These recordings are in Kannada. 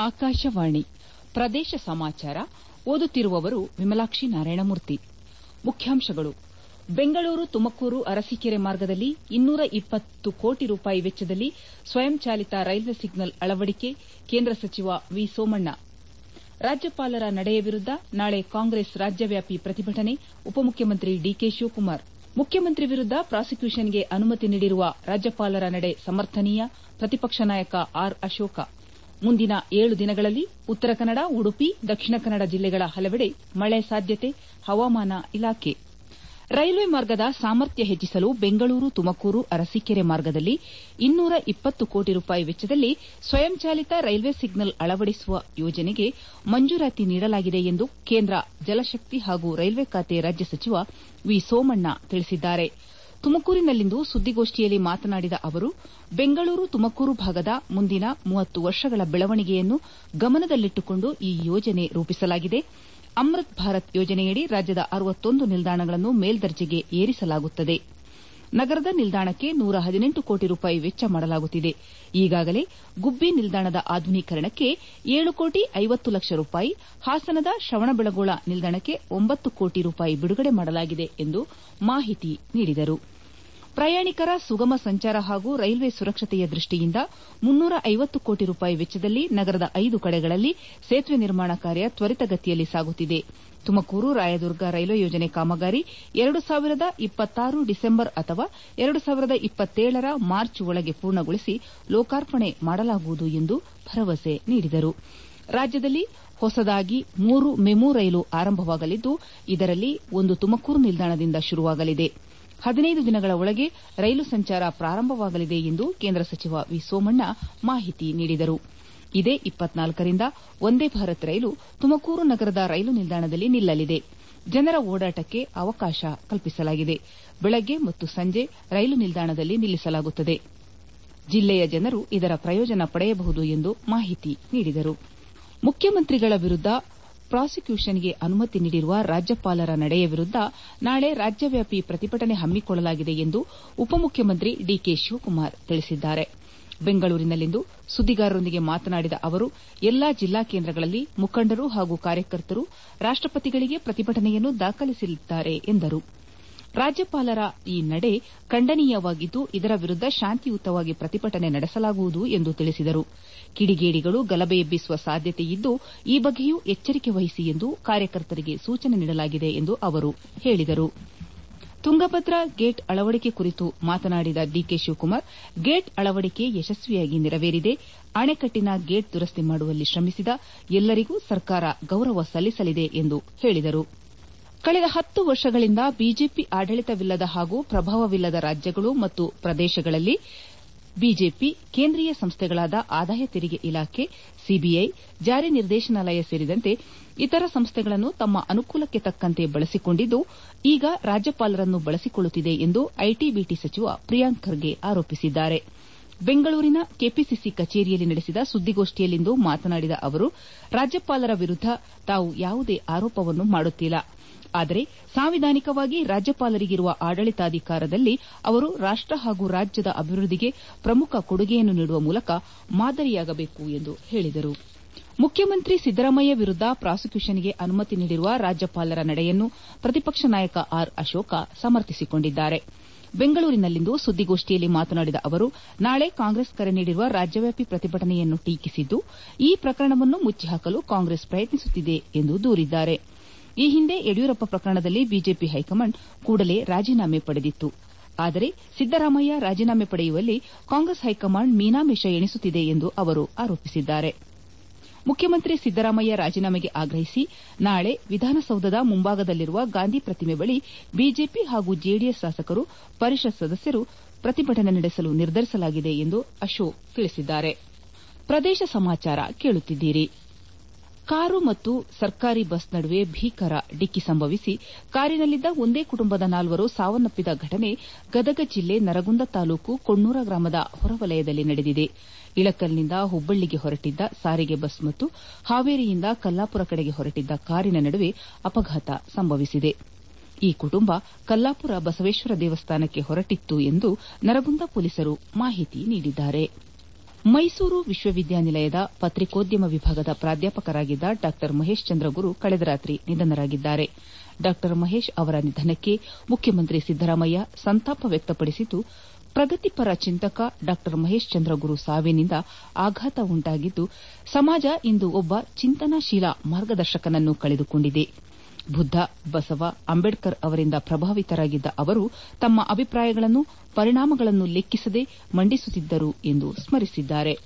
ಆಕಾಶವಾಣಿ ಪ್ರದೇಶ ಸಮಾಚಾರ ಓದುತ್ತಿರುವವರು ವಿಮಲಾಕ್ಷಿ ನಾರಾಯಣಮೂರ್ತಿ ಮುಖ್ಯಾಂಶಗಳು ಬೆಂಗಳೂರು ತುಮಕೂರು ಅರಸೀಕೆರೆ ಮಾರ್ಗದಲ್ಲಿ ಇನ್ನೂರ ಇಪ್ಪತ್ತು ಕೋಟಿ ರೂಪಾಯಿ ವೆಚ್ಚದಲ್ಲಿ ಸ್ವಯಂಚಾಲಿತ ರೈಲ್ವೆ ಸಿಗ್ನಲ್ ಅಳವಡಿಕೆ ಕೇಂದ್ರ ಸಚಿವ ವಿ ಸೋಮಣ್ಣ ರಾಜ್ಯಪಾಲರ ನಡೆಯ ವಿರುದ್ದ ನಾಳೆ ಕಾಂಗ್ರೆಸ್ ರಾಜ್ಯವ್ಯಾಪಿ ಪ್ರತಿಭಟನೆ ಉಪಮುಖ್ಯಮಂತ್ರಿ ಡಿಕೆ ಶಿವಕುಮಾರ್ ಮುಖ್ಯಮಂತ್ರಿ ವಿರುದ್ದ ಪ್ರಾಸಿಕ್ಯೂಷನ್ಗೆ ಅನುಮತಿ ನೀಡಿರುವ ರಾಜ್ಯಪಾಲರ ನಡೆ ಸಮರ್ಥನೀಯ ಪ್ರತಿಪಕ್ಷ ನಾಯಕ ಆರ್ ಅಶೋಕ ಮುಂದಿನ ಏಳು ದಿನಗಳಲ್ಲಿ ಉತ್ತರ ಕನ್ನಡ ಉಡುಪಿ ದಕ್ಷಿಣ ಕನ್ನಡ ಜಿಲ್ಲೆಗಳ ಹಲವೆಡೆ ಮಳೆ ಸಾಧ್ಯತೆ ಹವಾಮಾನ ಇಲಾಖೆ ರೈಲ್ವೆ ಮಾರ್ಗದ ಸಾಮರ್ಥ್ಯ ಹೆಚ್ಚಿಸಲು ಬೆಂಗಳೂರು ತುಮಕೂರು ಅರಸೀಕೆರೆ ಮಾರ್ಗದಲ್ಲಿ ಇನ್ನೂರ ಇಪ್ಪತ್ತು ಕೋಟಿ ರೂಪಾಯಿ ವೆಚ್ಚದಲ್ಲಿ ಸ್ವಯಂಚಾಲಿತ ರೈಲ್ವೆ ಸಿಗ್ನಲ್ ಅಳವಡಿಸುವ ಯೋಜನೆಗೆ ಮಂಜೂರಾತಿ ನೀಡಲಾಗಿದೆ ಎಂದು ಕೇಂದ್ರ ಜಲಶಕ್ತಿ ಹಾಗೂ ರೈಲ್ವೆ ಖಾತೆ ರಾಜ್ಯ ಸಚಿವ ವಿ ಸೋಮಣ್ಣ ತಿಳಿಸಿದ್ದಾರೆ ತುಮಕೂರಿನಲ್ಲಿಂದು ಸುದ್ದಿಗೋಷ್ಠಿಯಲ್ಲಿ ಮಾತನಾಡಿದ ಅವರು ಬೆಂಗಳೂರು ತುಮಕೂರು ಭಾಗದ ಮುಂದಿನ ಮೂವತ್ತು ವರ್ಷಗಳ ಬೆಳವಣಿಗೆಯನ್ನು ಗಮನದಲ್ಲಿಟ್ಟುಕೊಂಡು ಈ ಯೋಜನೆ ರೂಪಿಸಲಾಗಿದೆ ಅಮೃತ್ ಭಾರತ್ ಯೋಜನೆಯಡಿ ರಾಜ್ಯದ ಅರವತ್ತೊಂದು ನಿಲ್ದಾಣಗಳನ್ನು ಮೇಲ್ದರ್ಜೆಗೆ ಏರಿಸಲಾಗುತ್ತದೆ ನಗರದ ನಿಲ್ದಾಣಕ್ಕೆ ನೂರ ಹದಿನೆಂಟು ಕೋಟಿ ರೂಪಾಯಿ ವೆಚ್ಚ ಮಾಡಲಾಗುತ್ತಿದೆ ಈಗಾಗಲೇ ಗುಬ್ಬಿ ನಿಲ್ದಾಣದ ಆಧುನೀಕರಣಕ್ಕೆ ಏಳು ಕೋಟಿ ಐವತ್ತು ಲಕ್ಷ ರೂಪಾಯಿ ಹಾಸನದ ಶ್ರವಣಬೆಳಗೊಳ ನಿಲ್ದಾಣಕ್ಕೆ ಒಂಬತ್ತು ಕೋಟಿ ರೂಪಾಯಿ ಬಿಡುಗಡೆ ಮಾಡಲಾಗಿದೆ ಎಂದು ಮಾಹಿತಿ ನೀಡಿದರು ಪ್ರಯಾಣಿಕರ ಸುಗಮ ಸಂಚಾರ ಹಾಗೂ ರೈಲ್ವೆ ಸುರಕ್ಷತೆಯ ದೃಷ್ಟಿಯಿಂದ ಮುನ್ನೂರ ಐವತ್ತು ಕೋಟಿ ರೂಪಾಯಿ ವೆಚ್ಚದಲ್ಲಿ ನಗರದ ಐದು ಕಡೆಗಳಲ್ಲಿ ಸೇತುವೆ ನಿರ್ಮಾಣ ಕಾರ್ಯ ತ್ವರಿತಗತಿಯಲ್ಲಿ ಸಾಗುತ್ತಿದೆ ತುಮಕೂರು ರಾಯದುರ್ಗ ರೈಲ್ವೆ ಯೋಜನೆ ಕಾಮಗಾರಿ ಎರಡು ಸಾವಿರದ ಇಪ್ಪತ್ತಾರು ಡಿಸೆಂಬರ್ ಅಥವಾ ಎರಡು ಸಾವಿರದ ಇಪ್ಪತ್ತೇಳರ ಮಾರ್ಚ್ ಒಳಗೆ ಪೂರ್ಣಗೊಳಿಸಿ ಲೋಕಾರ್ಪಣೆ ಮಾಡಲಾಗುವುದು ಎಂದು ಭರವಸೆ ನೀಡಿದರು ರಾಜ್ಯದಲ್ಲಿ ಹೊಸದಾಗಿ ಮೂರು ಮೆಮು ರೈಲು ಆರಂಭವಾಗಲಿದ್ದು ಇದರಲ್ಲಿ ಒಂದು ತುಮಕೂರು ನಿಲ್ದಾಣದಿಂದ ಶುರುವಾಗಲಿದೆ ಹದಿನೈದು ದಿನಗಳ ಒಳಗೆ ರೈಲು ಸಂಚಾರ ಪ್ರಾರಂಭವಾಗಲಿದೆ ಎಂದು ಕೇಂದ್ರ ಸಚಿವ ವಿ ಸೋಮಣ್ಣ ಮಾಹಿತಿ ನೀಡಿದರು ಇದೇ ಇಪ್ಪತ್ನಾಲ್ಕರಿಂದ ವಂದೇ ಭಾರತ್ ರೈಲು ತುಮಕೂರು ನಗರದ ರೈಲು ನಿಲ್ದಾಣದಲ್ಲಿ ನಿಲ್ಲಲಿದೆ ಜನರ ಓಡಾಟಕ್ಕೆ ಅವಕಾಶ ಕಲ್ಪಿಸಲಾಗಿದೆ ಬೆಳಗ್ಗೆ ಮತ್ತು ಸಂಜೆ ರೈಲು ನಿಲ್ದಾಣದಲ್ಲಿ ನಿಲ್ಲಿಸಲಾಗುತ್ತದೆ ಜಿಲ್ಲೆಯ ಜನರು ಇದರ ಪ್ರಯೋಜನ ಪಡೆಯಬಹುದು ಎಂದು ಮಾಹಿತಿ ನೀಡಿದರು ಮುಖ್ಯಮಂತ್ರಿಗಳ ವಿರುದ್ದ ಪ್ರಾಸಿಕ್ಯೂಷನ್ಗೆ ಅನುಮತಿ ನೀಡಿರುವ ರಾಜ್ಯಪಾಲರ ನಡೆಯ ವಿರುದ್ದ ನಾಳೆ ರಾಜ್ಯವ್ಯಾಪಿ ಪ್ರತಿಭಟನೆ ಹಮ್ಮಿಕೊಳ್ಳಲಾಗಿದೆ ಎಂದು ಉಪಮುಖ್ಯಮಂತ್ರಿ ಡಿಕೆ ಶಿವಕುಮಾರ್ ತಿಳಿಸಿದ್ದಾರೆ ಬೆಂಗಳೂರಿನಲ್ಲಿಂದು ಸುದ್ದಿಗಾರರೊಂದಿಗೆ ಮಾತನಾಡಿದ ಅವರು ಎಲ್ಲಾ ಜಿಲ್ಲಾ ಕೇಂದ್ರಗಳಲ್ಲಿ ಮುಖಂಡರು ಹಾಗೂ ಕಾರ್ಯಕರ್ತರು ರಾಷ್ಟಪತಿಗಳಿಗೆ ಪ್ರತಿಭಟನೆಯನ್ನು ದಾಖಲಿಸಲಿದ್ದಾರೆ ಎಂದರು ರಾಜ್ಯಪಾಲರ ಈ ನಡೆ ಖಂಡನೀಯವಾಗಿದ್ದು ಇದರ ವಿರುದ್ದ ಶಾಂತಿಯುತವಾಗಿ ಪ್ರತಿಭಟನೆ ನಡೆಸಲಾಗುವುದು ಎಂದು ತಿಳಿಸಿದರು ಕಿಡಿಗೇಡಿಗಳು ಗಲಭೆ ಎಬ್ಬಿಸುವ ಸಾಧ್ಯತೆಯಿದ್ದು ಈ ಬಗ್ಗೆಯೂ ಎಚ್ಚರಿಕೆ ವಹಿಸಿ ಎಂದು ಕಾರ್ಯಕರ್ತರಿಗೆ ಸೂಚನೆ ನೀಡಲಾಗಿದೆ ಎಂದು ಅವರು ಹೇಳಿದರು ತುಂಗಭದ್ರಾ ಗೇಟ್ ಅಳವಡಿಕೆ ಕುರಿತು ಮಾತನಾಡಿದ ಡಿಕೆ ಶಿವಕುಮಾರ್ ಗೇಟ್ ಅಳವಡಿಕೆ ಯಶಸ್ವಿಯಾಗಿ ನೆರವೇರಿದೆ ಅಣೆಕಟ್ಟಿನ ಗೇಟ್ ದುರಸ್ತಿ ಮಾಡುವಲ್ಲಿ ಶ್ರಮಿಸಿದ ಎಲ್ಲರಿಗೂ ಸರ್ಕಾರ ಗೌರವ ಸಲ್ಲಿಸಲಿದೆ ಎಂದು ಹೇಳಿದರು ಕಳೆದ ಹತ್ತು ವರ್ಷಗಳಿಂದ ಬಿಜೆಪಿ ಆಡಳಿತವಿಲ್ಲದ ಹಾಗೂ ಪ್ರಭಾವವಿಲ್ಲದ ರಾಜ್ಯಗಳು ಮತ್ತು ಪ್ರದೇಶಗಳಲ್ಲಿ ಬಿಜೆಪಿ ಕೇಂದ್ರೀಯ ಸಂಸ್ಥೆಗಳಾದ ಆದಾಯ ತೆರಿಗೆ ಇಲಾಖೆ ಸಿಬಿಐ ಜಾರಿ ನಿರ್ದೇಶನಾಲಯ ಸೇರಿದಂತೆ ಇತರ ಸಂಸ್ಥೆಗಳನ್ನು ತಮ್ಮ ಅನುಕೂಲಕ್ಕೆ ತಕ್ಕಂತೆ ಬಳಸಿಕೊಂಡಿದ್ದು ಈಗ ರಾಜ್ಯಪಾಲರನ್ನು ಬಳಸಿಕೊಳ್ಳುತ್ತಿದೆ ಎಂದು ಐಟಿ ಬಿಟಿ ಸಚಿವ ಪ್ರಿಯಾಂಕ್ ಖರ್ಗೆ ಆರೋಪಿಸಿದ್ದಾರೆ ಬೆಂಗಳೂರಿನ ಕೆಪಿಸಿಸಿ ಕಚೇರಿಯಲ್ಲಿ ನಡೆಸಿದ ಸುದ್ದಿಗೋಷ್ಠಿಯಲ್ಲಿಂದು ಮಾತನಾಡಿದ ಅವರು ರಾಜ್ಯಪಾಲರ ವಿರುದ್ದ ತಾವು ಯಾವುದೇ ಆರೋಪವನ್ನು ಮಾಡುತ್ತಿಲ್ಲ ಆದರೆ ಸಾಂವಿಧಾನಿಕವಾಗಿ ರಾಜ್ಯಪಾಲರಿಗಿರುವ ಆಡಳಿತಾಧಿಕಾರದಲ್ಲಿ ಅವರು ರಾಷ್ಟ ಹಾಗೂ ರಾಜ್ಯದ ಅಭಿವೃದ್ದಿಗೆ ಪ್ರಮುಖ ಕೊಡುಗೆಯನ್ನು ನೀಡುವ ಮೂಲಕ ಮಾದರಿಯಾಗಬೇಕು ಎಂದು ಹೇಳಿದರು ಮುಖ್ಯಮಂತ್ರಿ ಸಿದ್ದರಾಮಯ್ಯ ವಿರುದ್ದ ಪ್ರಾಸಿಕ್ಯೂಷನ್ಗೆ ಅನುಮತಿ ನೀಡಿರುವ ರಾಜ್ಯಪಾಲರ ನಡೆಯನ್ನು ಪ್ರತಿಪಕ್ಷ ನಾಯಕ ಆರ್ ಅಶೋಕ ಸಮರ್ಥಿಸಿಕೊಂಡಿದ್ದಾರೆ ಬೆಂಗಳೂರಿನಲ್ಲಿಂದು ಸುದ್ದಿಗೋಷ್ಠಿಯಲ್ಲಿ ಮಾತನಾಡಿದ ಅವರು ನಾಳೆ ಕಾಂಗ್ರೆಸ್ ಕರೆ ನೀಡಿರುವ ರಾಜ್ಯವ್ಯಾಪಿ ಪ್ರತಿಭಟನೆಯನ್ನು ಟೀಕಿಸಿದ್ದು ಈ ಪ್ರಕರಣವನ್ನು ಮುಚ್ಚಿಹಾಕಲು ಕಾಂಗ್ರೆಸ್ ಪ್ರಯತ್ನಿಸುತ್ತಿದೆ ಎಂದು ದೂರಿದ್ದಾರೆ ಈ ಹಿಂದೆ ಯಡಿಯೂರಪ್ಪ ಪ್ರಕರಣದಲ್ಲಿ ಬಿಜೆಪಿ ಹೈಕಮಾಂಡ್ ಕೂಡಲೇ ರಾಜೀನಾಮೆ ಪಡೆದಿತ್ತು ಆದರೆ ಸಿದ್ದರಾಮಯ್ಯ ರಾಜೀನಾಮೆ ಪಡೆಯುವಲ್ಲಿ ಕಾಂಗ್ರೆಸ್ ಹೈಕಮಾಂಡ್ ಮೀನಾಮೇಷ ಎಣಿಸುತ್ತಿದೆ ಎಂದು ಅವರು ಆರೋಪಿಸಿದ್ದಾರೆ ಮುಖ್ಯಮಂತ್ರಿ ಸಿದ್ದರಾಮಯ್ಯ ರಾಜೀನಾಮೆಗೆ ಆಗ್ರಹಿಸಿ ನಾಳೆ ವಿಧಾನಸೌಧದ ಮುಂಭಾಗದಲ್ಲಿರುವ ಗಾಂಧಿ ಪ್ರತಿಮೆ ಬಳಿ ಬಿಜೆಪಿ ಹಾಗೂ ಜೆಡಿಎಸ್ ಶಾಸಕರು ಪರಿಷತ್ ಸದಸ್ಯರು ಪ್ರತಿಭಟನೆ ನಡೆಸಲು ನಿರ್ಧರಿಸಲಾಗಿದೆ ಎಂದು ಅಶೋಕ್ ತಿಳಿಸಿದ್ದಾರೆ ಪ್ರದೇಶ ಸಮಾಚಾರ ಕೇಳುತ್ತಿದ್ದೀರಿ ಕಾರು ಮತ್ತು ಸರ್ಕಾರಿ ಬಸ್ ನಡುವೆ ಭೀಕರ ಡಿಕ್ಕಿ ಸಂಭವಿಸಿ ಕಾರಿನಲ್ಲಿದ್ದ ಒಂದೇ ಕುಟುಂಬದ ನಾಲ್ವರು ಸಾವನ್ನಪ್ಪಿದ ಘಟನೆ ಗದಗ ಜಿಲ್ಲೆ ನರಗುಂದ ತಾಲೂಕು ಕೊಣ್ಣೂರ ಗ್ರಾಮದ ಹೊರವಲಯದಲ್ಲಿ ನಡೆದಿದೆ ಇಳಕಲ್ನಿಂದ ಹುಬ್ಬಳ್ಳಿಗೆ ಹೊರಟಿದ್ದ ಸಾರಿಗೆ ಬಸ್ ಮತ್ತು ಹಾವೇರಿಯಿಂದ ಕಲ್ಲಾಪುರ ಕಡೆಗೆ ಹೊರಟಿದ್ದ ಕಾರಿನ ನಡುವೆ ಅಪಘಾತ ಸಂಭವಿಸಿದೆ ಈ ಕುಟುಂಬ ಕಲ್ಲಾಪುರ ಬಸವೇಶ್ವರ ದೇವಸ್ಥಾನಕ್ಕೆ ಹೊರಟಿತ್ತು ಎಂದು ನರಗುಂದ ಪೊಲೀಸರು ಮಾಹಿತಿ ನೀಡಿದ್ದಾರೆ ಮೈಸೂರು ವಿಶ್ವವಿದ್ಯಾನಿಲಯದ ಪತ್ರಿಕೋದ್ಯಮ ವಿಭಾಗದ ಪ್ರಾಧ್ಯಾಪಕರಾಗಿದ್ದ ಡಾ ಮಹೇಶ್ ಚಂದ್ರಗುರು ಕಳೆದ ರಾತ್ರಿ ನಿಧನರಾಗಿದ್ದಾರೆ ಡಾ ಮಹೇಶ್ ಅವರ ನಿಧನಕ್ಕೆ ಮುಖ್ಯಮಂತ್ರಿ ಸಿದ್ದರಾಮಯ್ಯ ಸಂತಾಪ ವ್ಯಕ್ತಪಡಿಸಿದ್ದು ಪ್ರಗತಿಪರ ಚಿಂತಕ ಡಾ ಮಹೇಶ್ ಚಂದ್ರಗುರು ಸಾವಿನಿಂದ ಆಘಾತ ಉಂಟಾಗಿದ್ದು ಸಮಾಜ ಇಂದು ಒಬ್ಬ ಚಿಂತನಾಶೀಲ ಮಾರ್ಗದರ್ಶಕನನ್ನು ಕಳೆದುಕೊಂಡಿದೆ ಬುದ್ದ ಬಸವ ಅಂಬೇಡ್ಕರ್ ಅವರಿಂದ ಪ್ರಭಾವಿತರಾಗಿದ್ದ ಅವರು ತಮ್ಮ ಅಭಿಪ್ರಾಯಗಳನ್ನು ಪರಿಣಾಮಗಳನ್ನು ಲೆಕ್ಕಿಸದೆ ಮಂಡಿಸುತ್ತಿದ್ದರು ಎಂದು ಸ್ಮರಿಸಿದ್ದಾರೆ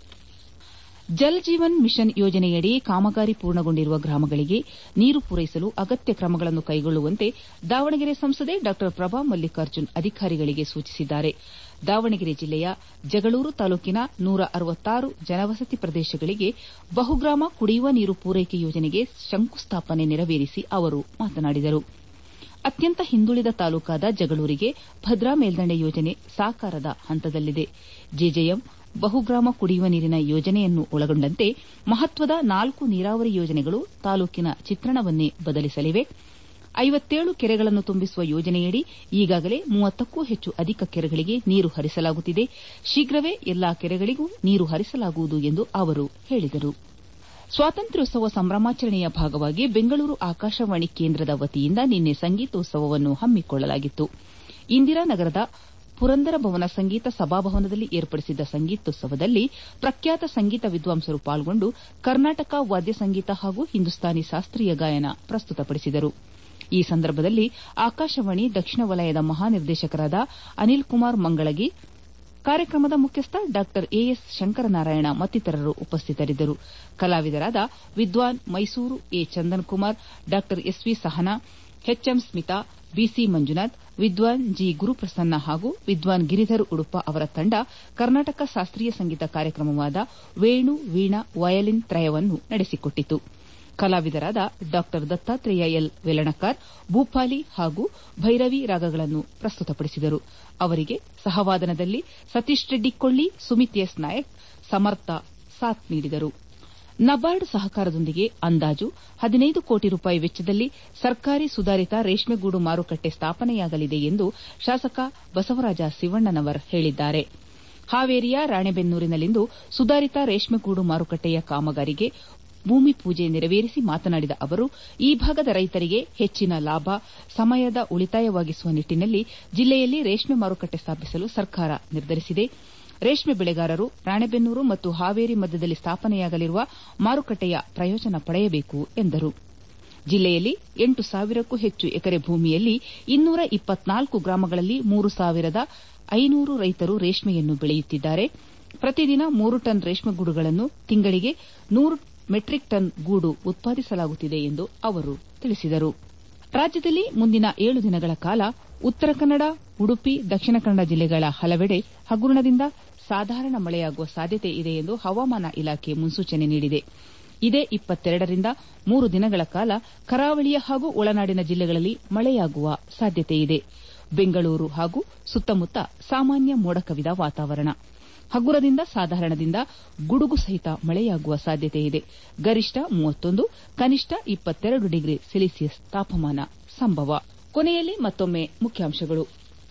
ಜಲ್ ಜೀವನ್ ಮಿಷನ್ ಯೋಜನೆಯಡಿ ಕಾಮಗಾರಿ ಪೂರ್ಣಗೊಂಡಿರುವ ಗ್ರಾಮಗಳಿಗೆ ನೀರು ಪೂರೈಸಲು ಅಗತ್ಯ ಕ್ರಮಗಳನ್ನು ಕೈಗೊಳ್ಳುವಂತೆ ದಾವಣಗೆರೆ ಸಂಸದೆ ಡಾ ಪ್ರಭಾ ಮಲ್ಲಿಕಾರ್ಜುನ್ ಅಧಿಕಾರಿಗಳಿಗೆ ಸೂಚಿಸಿದ್ದಾರೆ ದಾವಣಗೆರೆ ಜಿಲ್ಲೆಯ ಜಗಳೂರು ತಾಲೂಕಿನ ನೂರ ಅರವತ್ತಾರು ಜನವಸತಿ ಪ್ರದೇಶಗಳಿಗೆ ಬಹುಗ್ರಾಮ ಕುಡಿಯುವ ನೀರು ಪೂರೈಕೆ ಯೋಜನೆಗೆ ಶಂಕುಸ್ಥಾಪನೆ ನೆರವೇರಿಸಿ ಅವರು ಮಾತನಾಡಿದರು ಅತ್ಯಂತ ಹಿಂದುಳಿದ ತಾಲೂಕಾದ ಜಗಳೂರಿಗೆ ಭದ್ರಾ ಮೇಲ್ದಂಡೆ ಯೋಜನೆ ಸಾಕಾರದ ಹಂತದಲ್ಲಿದೆ ಜೆಜೆಎಂ ಬಹುಗ್ರಾಮ ಕುಡಿಯುವ ನೀರಿನ ಯೋಜನೆಯನ್ನು ಒಳಗೊಂಡಂತೆ ಮಹತ್ವದ ನಾಲ್ಕು ನೀರಾವರಿ ಯೋಜನೆಗಳು ತಾಲೂಕಿನ ಚಿತ್ರಣವನ್ನೇ ಬದಲಿಸಲಿವೆ ಐವತ್ತೇಳು ಕೆರೆಗಳನ್ನು ತುಂಬಿಸುವ ಯೋಜನೆಯಡಿ ಈಗಾಗಲೇ ಮೂವತ್ತಕ್ಕೂ ಹೆಚ್ಚು ಅಧಿಕ ಕೆರೆಗಳಿಗೆ ನೀರು ಹರಿಸಲಾಗುತ್ತಿದೆ ಶೀಘ್ರವೇ ಎಲ್ಲಾ ಕೆರೆಗಳಿಗೂ ನೀರು ಹರಿಸಲಾಗುವುದು ಎಂದು ಅವರು ಹೇಳಿದರು ಸ್ವಾತಂತ್ರ್ಯೋತ್ಸವ ಸಂಭ್ರಮಾಚರಣೆಯ ಭಾಗವಾಗಿ ಬೆಂಗಳೂರು ಆಕಾಶವಾಣಿ ಕೇಂದ್ರದ ವತಿಯಿಂದ ನಿನ್ನೆ ಸಂಗೀತೋತ್ಸವವನ್ನು ಹಮ್ಮಿಕೊಳ್ಳಲಾಗಿತ್ತು ಇಂದಿರಾನಗರದ ಪುರಂದರ ಭವನ ಸಂಗೀತ ಸಭಾಭವನದಲ್ಲಿ ಏರ್ಪಡಿಸಿದ್ದ ಸಂಗೀತೋತ್ಸವದಲ್ಲಿ ಪ್ರಖ್ಯಾತ ಸಂಗೀತ ವಿದ್ವಾಂಸರು ಪಾಲ್ಗೊಂಡು ಕರ್ನಾಟಕ ವಾದ್ಯ ಸಂಗೀತ ಹಾಗೂ ಹಿಂದೂಸ್ತಾನಿ ಶಾಸ್ತ್ರೀಯ ಗಾಯನ ಪ್ರಸ್ತುತಪಡಿಸಿದರು ಈ ಸಂದರ್ಭದಲ್ಲಿ ಆಕಾಶವಾಣಿ ದಕ್ಷಿಣ ವಲಯದ ಮಹಾನಿರ್ದೇಶಕರಾದ ಅನಿಲ್ ಕುಮಾರ್ ಮಂಗಳಗಿ ಕಾರ್ಯಕ್ರಮದ ಮುಖ್ಯಸ್ಥ ಡಾ ಎಎಸ್ ಶಂಕರನಾರಾಯಣ ಮತ್ತಿತರರು ಉಪಸ್ಥಿತರಿದ್ದರು ಕಲಾವಿದರಾದ ವಿದ್ವಾನ್ ಮೈಸೂರು ಎ ಚಂದನ್ ಕುಮಾರ್ ಡಾ S V Sahana H M Smitha B C Manjunath Vidwan G ಗುರುಪ್ರಸನ್ನ ಹಾಗೂ ವಿದ್ವಾನ್ ಗಿರಿಧರ್ ಉಡುಪ ಅವರ ತಂಡ ಕರ್ನಾಟಕ ಶಾಸ್ತ್ರೀಯ ಸಂಗೀತ ಕಾರ್ಯಕ್ರಮವಾದ ವೇಣು ವೀಣಾ ವಯಲಿನ್ ತ್ರಯವನ್ನು ನಡೆಸಿಕೊಟ್ಟಿತು ಕಲಾವಿದರಾದ ಡಾ ದತ್ತಾತ್ರೇಯ ಎಲ್ ವೆಲಣಕಾರ್ ಭೂಪಾಲಿ ಹಾಗೂ ಭೈರವಿ ರಾಗಗಳನ್ನು ಪ್ರಸ್ತುತಪಡಿಸಿದರು ಅವರಿಗೆ ಸಹವಾದನದಲ್ಲಿ ಸತೀಶ್ ರೆಡ್ಡಿ ಕೊಳ್ಳಿ ಸುಮಿತ್ ಎಸ್ ನಾಯಕ್ ಸಮರ್ಥ ಸಾಥ್ ನೀಡಿದರು ನಬಾರ್ಡ್ ಸಹಕಾರದೊಂದಿಗೆ ಅಂದಾಜು ಹದಿನೈದು ಕೋಟಿ ರೂಪಾಯಿ ವೆಚ್ಚದಲ್ಲಿ ಸರ್ಕಾರಿ ಸುಧಾರಿತ ರೇಷ್ಮೆಗೂಡು ಮಾರುಕಟ್ಟೆ ಸ್ಥಾಪನೆಯಾಗಲಿದೆ ಎಂದು ಶಾಸಕ ಬಸವರಾಜ ಶಿವಣ್ಣನವರ್ ಹೇಳಿದ್ದಾರೆ ಹಾವೇರಿಯ ರಾಣೆಬೆನ್ನೂರಿನಲ್ಲಿಂದು ಸುಧಾರಿತ ರೇಷ್ಮೆಗೂಡು ಮಾರುಕಟ್ಟೆಯ ಕಾಮಗಾರಿಗೆ ಭೂಮಿ ಪೂಜೆ ನೆರವೇರಿಸಿ ಮಾತನಾಡಿದ ಅವರು ಈ ಭಾಗದ ರೈತರಿಗೆ ಹೆಚ್ಚಿನ ಲಾಭ ಸಮಯದ ಉಳಿತಾಯವಾಗಿಸುವ ನಿಟ್ಟಿನಲ್ಲಿ ಜಿಲ್ಲೆಯಲ್ಲಿ ರೇಷ್ಮೆ ಮಾರುಕಟ್ಟೆ ಸ್ಥಾಪಿಸಲು ಸರ್ಕಾರ ನಿರ್ಧರಿಸಿದೆ ರೇಷ್ಮೆ ಬೆಳೆಗಾರರು ರಾಣೆಬೆನ್ನೂರು ಮತ್ತು ಹಾವೇರಿ ಮಧ್ಯದಲ್ಲಿ ಸ್ಥಾಪನೆಯಾಗಲಿರುವ ಮಾರುಕಟ್ಟೆಯ ಪ್ರಯೋಜನ ಪಡೆಯಬೇಕು ಎಂದರು ಜಿಲ್ಲೆಯಲ್ಲಿ ಎಂಟು ಸಾವಿರಕ್ಕೂ ಹೆಚ್ಚು ಎಕರೆ ಭೂಮಿಯಲ್ಲಿ ಇನ್ನೂರ ಇಪ್ಪತ್ನಾಲ್ಕು ಗ್ರಾಮಗಳಲ್ಲಿ ಮೂರು ಸಾವಿರದ ಐನೂರು ರೈತರು ರೇಷ್ಮೆಯನ್ನು ಬೆಳೆಯುತ್ತಿದ್ದಾರೆ ಪ್ರತಿದಿನ ಮೂರು ಟನ್ ರೇಷ್ಮೆ ಗೂಡುಗಳನ್ನು ತಿಂಗಳಿಗೆ ನೂರು ಮೆಟ್ರಿಕ್ ಟನ್ ಗೂಡು ಉತ್ಪಾದಿಸಲಾಗುತ್ತಿದೆ ಎಂದು ಅವರು ತಿಳಿಸಿದರು ರಾಜ್ಯದಲ್ಲಿ ಮುಂದಿನ ಏಳು ದಿನಗಳ ಕಾಲ ಉತ್ತರ ಕನ್ನಡ ಉಡುಪಿ ದಕ್ಷಿಣ ಕನ್ನಡ ಜಿಲ್ಲೆಗಳ ಹಲವೆಡೆ ಹಗುರಣದಿಂದ ಸಾಧಾರಣ ಮಳೆಯಾಗುವ ಸಾಧ್ಯತೆ ಇದೆ ಎಂದು ಹವಾಮಾನ ಇಲಾಖೆ ಮುನ್ಸೂಚನೆ ನೀಡಿದೆ ಇದೇ ಇಪ್ಪತ್ತೆರಡರಿಂದ ಮೂರು ದಿನಗಳ ಕಾಲ ಕರಾವಳಿಯ ಹಾಗೂ ಒಳನಾಡಿನ ಜಿಲ್ಲೆಗಳಲ್ಲಿ ಮಳೆಯಾಗುವ ಸಾಧ್ಯತೆಯಿದೆ ಬೆಂಗಳೂರು ಹಾಗೂ ಸುತ್ತಮುತ್ತ ಸಾಮಾನ್ಯ ಮೋಡ ಕವಿದ ವಾತಾವರಣ ಹಗುರದಿಂದ ಸಾಧಾರಣದಿಂದ ಗುಡುಗು ಸಹಿತ ಮಳೆಯಾಗುವ ಸಾಧ್ಯತೆಯಿದೆ ಗರಿಷ್ಠ ಮೂವತ್ತೊಂದು ಕನಿಷ್ಠ ಇಪ್ಪತ್ತೆರಡು ಡಿಗ್ರಿ ಸೆಲ್ಸಿಯಸ್ ತಾಪಮಾನ ಸಂಭವ ಕೊನೆಯಲ್ಲಿ ಮತ್ತೊಮ್ಮೆ ಮುಖ್ಯಾಂಶಗಳು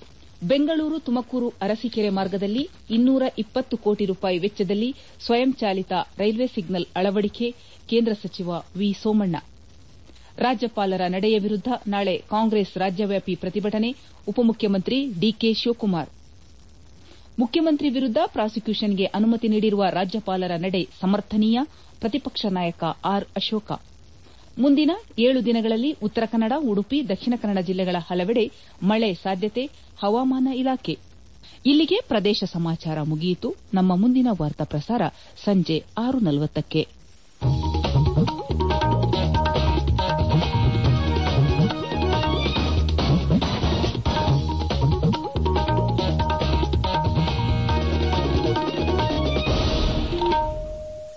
ಬೆಂಗಳೂರು ತುಮಕೂರು ಅರಸೀಕೆರೆ ಮಾರ್ಗದಲ್ಲಿ ಇನ್ನೂರ ಇಪ್ಪತ್ತು ಕೋಟಿ ರೂಪಾಯಿ ವೆಚ್ಚದಲ್ಲಿ ಸ್ವಯಂಚಾಲಿತ ರೈಲ್ವೆ ಸಿಗ್ನಲ್ ಅಳವಡಿಕೆ ಕೇಂದ್ರ ಸಚಿವ ವಿ ಸೋಮಣ್ಣ ರಾಜ್ಯಪಾಲರ ನಡೆಯ ವಿರುದ್ದ ನಾಳೆ ಕಾಂಗ್ರೆಸ್ ರಾಜ್ಯವ್ಯಾಪಿ ಪ್ರತಿಭಟನೆ ಉಪಮುಖ್ಯಮಂತ್ರಿ ಡಿಕೆ ಶಿವಕುಮಾರ್ ಮುಖ್ಯಮಂತ್ರಿ ವಿರುದ್ದ ಪ್ರಾಸಿಕ್ಯೂಷನ್ಗೆ ಅನುಮತಿ ನೀಡಿರುವ ರಾಜ್ಯಪಾಲರ ನಡೆ ಸಮರ್ಥನೀಯ ಪ್ರತಿಪಕ್ಷ ನಾಯಕ ಆರ್ ಅಶೋಕ ಮುಂದಿನ ಏಳು ದಿನಗಳಲ್ಲಿ ಉತ್ತರ ಕನ್ನಡ ಉಡುಪಿ ದಕ್ಷಿಣ ಕನ್ನಡ ಜಿಲ್ಲೆಗಳ ಹಲವೆಡೆ ಮಳೆ ಸಾಧ್ಯತೆ ಹವಾಮಾನ ಇಲಾಖೆ ಇಲ್ಲಿಗೆ ಪ್ರದೇಶ ಸಮಾಚಾರ ಮುಗಿಯಿತು ನಮ್ಮ ಮುಂದಿನ ವಾರ್ತಾ ಪ್ರಸಾರ ಸಂಜೆ ಆರು ನಲವತ್ತಕ್ಕೆ